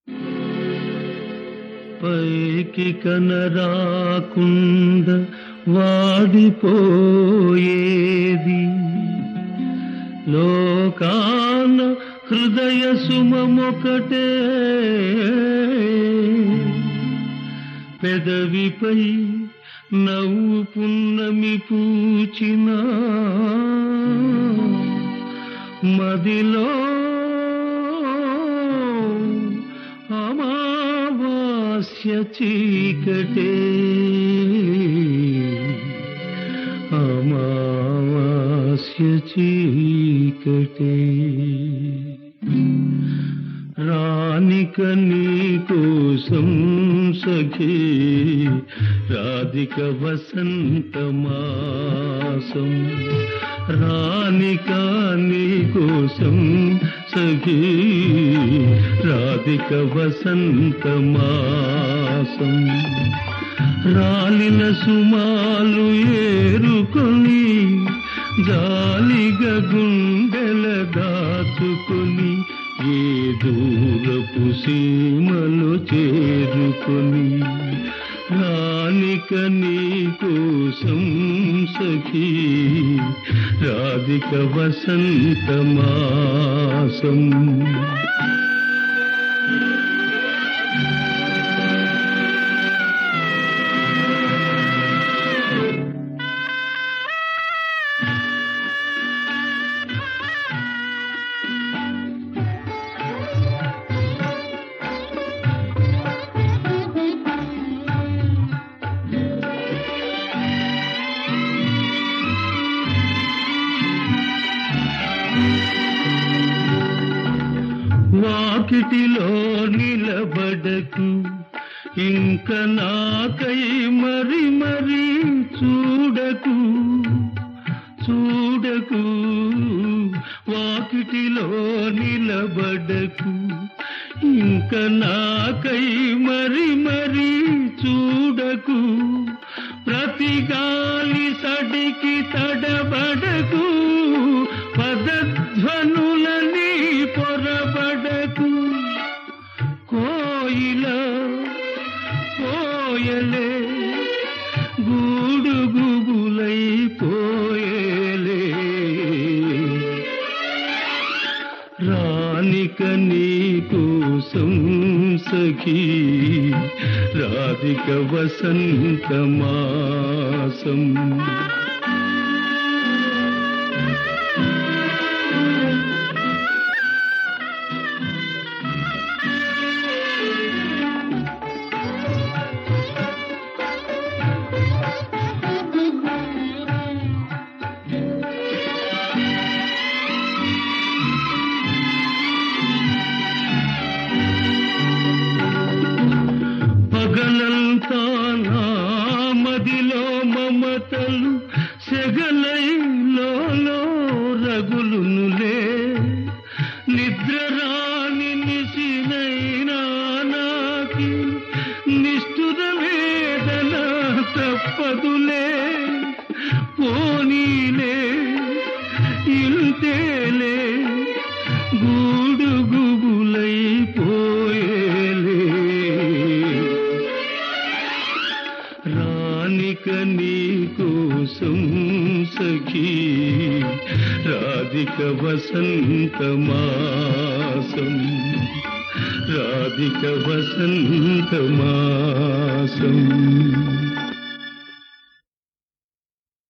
పైకి కనరాకుండ వాడిపోయేది లోకాన హృదయ సుమమొకటే పెదవిపై నవ్వు పున్నమి పూచిన మదిలో అమావాస్య చీకటే అమావాస్య చీకటే రానిక నీ కోసం సఖీ రాధిక వసంత మాసం రానిక నీ కోసం సఖీ రాధిక వసంత మాసం రాలిన సుమాలు ఏరుకొని జాలిగా గుండెల దాచుకొని ఏ దూరపు సీమలు చేరుకొని రానిక నీ కోసం సఖీ రాధిక వసంత మాసం వాకిటిలో నిలబడకు ఇంక నాకై మరి మరి చూడకు చూడకు వాకిటిలో నిలబడకు ఇంక నాకై మరి మరి చూడకు ప్రతి గాలి సడికి తడబడకు పదధ్వనులని పొరబడకు కోయిల పోయలే గూడు గుబులై పోయలే రానిక నీ కోసం సఖీ రాధిక వసంత మాసం పగలంతా నా మదిలో మమతలు సెగలైలో రగులునులే నిద్ర రాని నిసినైనా నాకి నిష్ఠుర వేదన తప్పదులే పోనీలే ఇంతేలే గూడు గుబులై పోయేలే రానిక నీ కోసం సఖీ రాధిక వసంత మాసం రాధిక వసంత మాసం